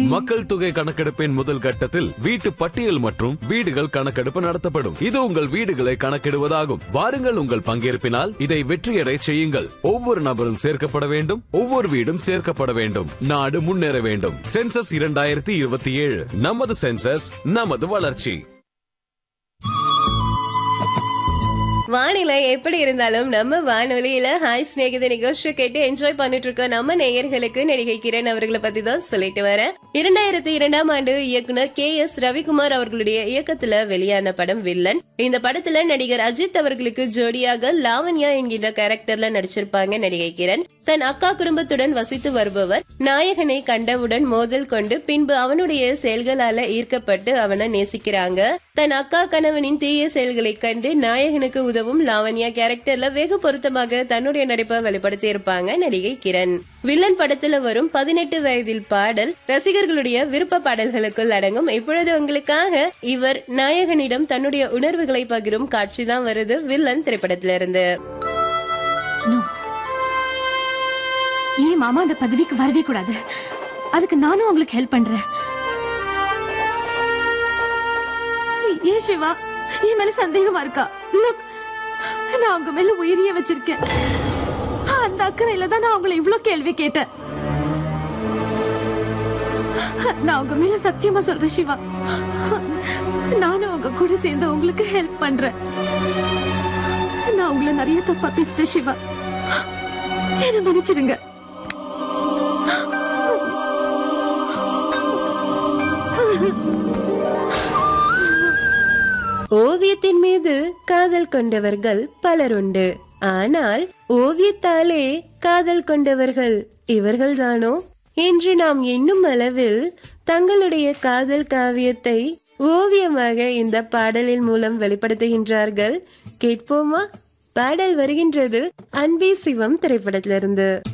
மக்கள் தொகை கணக்கெடுப்பின் முதல் கட்டத்தில் வீட்டு பட்டியல் மற்றும் வீடுகள் கணக்கெடுப்பு நடத்தப்படும் இது உங்கள் வீடுகளை கணக்கிடுவதாகும் வாருங்கள் உங்கள் பங்கேற்பினால் இதை வெற்றியடை செய்யுங்கள் ஒவ்வொரு நபரும் சேர்க்கப்பட வேண்டும் ஒவ்வொரு வீடும் சேர்க்கப்பட வேண்டும் நாடு முன்னேற வேண்டும் சென்சஸ் இரண்டாயிரத்தி இருபத்தி ஏழு நமது சென்சஸ் நமது வளர்ச்சி வானிலை எப்படி இருந்தாலும் நம்ம வானொலியில ஹாய் ஸ்நேகித நிகழ்ச்சி கேட்டு என்ஜாய் பண்ணிட்டு இருக்க நம்ம நேயர்களுக்கு நடிகை கிரண் அவர்களை பத்தி தான் சொல்லிட்டு வரேன் இரண்டாயிரத்தி இரண்டாம் ஆண்டு இயக்குனர் கே எஸ் ரவிக்குமார் அவர்களுடைய இயக்கத்துல வெளியான படம் வில்லன் இந்த படத்துல நடிகர் அஜித் அவர்களுக்கு ஜோடியாக லாவண்யா என்கின்ற கேரக்டர்ல நடிச்சிருப்பாங்க நடிகை கிரண் தன் அக்கா குடும்பத்துடன் வசித்து வருபவர் நாயகனை கண்டவுடன் மோதல் கொண்டு பின்பு அவனுடைய செயல்களால ஈர்க்கப்பட்டு அவனை நேசிக்கிறாங்க தன் அக்கா கணவனின் தீய செயல்களை கண்டு நாயகனுக்கு உதவும் லாவண்யா கேரக்டர்ல வெகு பொருத்தமாக தன்னுடைய நடிப்பை வெளிப்படுத்தி இருப்பாங்க நடிகை கிரண் வில்லன் படத்துல வரும் பதினெட்டு வயதில் பாடல் ரசிகர்களுடைய விருப்ப பாடல்களுக்குள் அடங்கும் இப்பொழுது உங்களுக்காக இவர் நாயகனிடம் தன்னுடைய உணர்வுகளை பகிரும் காட்சி தான் வருது வில்லன் திரைப்படத்துல இருந்து No. ஏன் மாமா அந்த பதவிக்கு வரவே கூடாது அதுக்கு நானும் உங்களுக்கு ஹெல்ப் பண்றேன் ஏன் சிவா என் மேல சந்தேகமா இருக்கா லுக் நான் உங்க மேல உயிரிய வச்சிருக்கேன் அந்த அக்கறையில தான் நான் உங்களை இவ்ளோ கேள்வி கேட்டேன் நான் உங்க மேல சத்தியமா சொல்றேன் சிவா நானும் உங்க கூட சேர்ந்து உங்களுக்கு ஹெல்ப் பண்றேன் நான் உங்களை நிறைய தப்பா பேசிட்டேன் சிவா என்ன மன்னிச்சிடுங்க ஓவியத்தின் மீது காதல் கொண்டவர்கள் பலருண்டு ஆனால் ஓவியத்தாலே காதல் கொண்டவர்கள் இவர்கள்தானோ என்று நாம் எண்ணும் அளவில் தங்களுடைய காதல் காவியத்தை ஓவியமாக இந்த பாடலின் மூலம் வெளிப்படுத்துகின்றார்கள் கேட்போமா பாடல் வருகின்றது அன்பே சிவம் திரைப்படத்திலிருந்து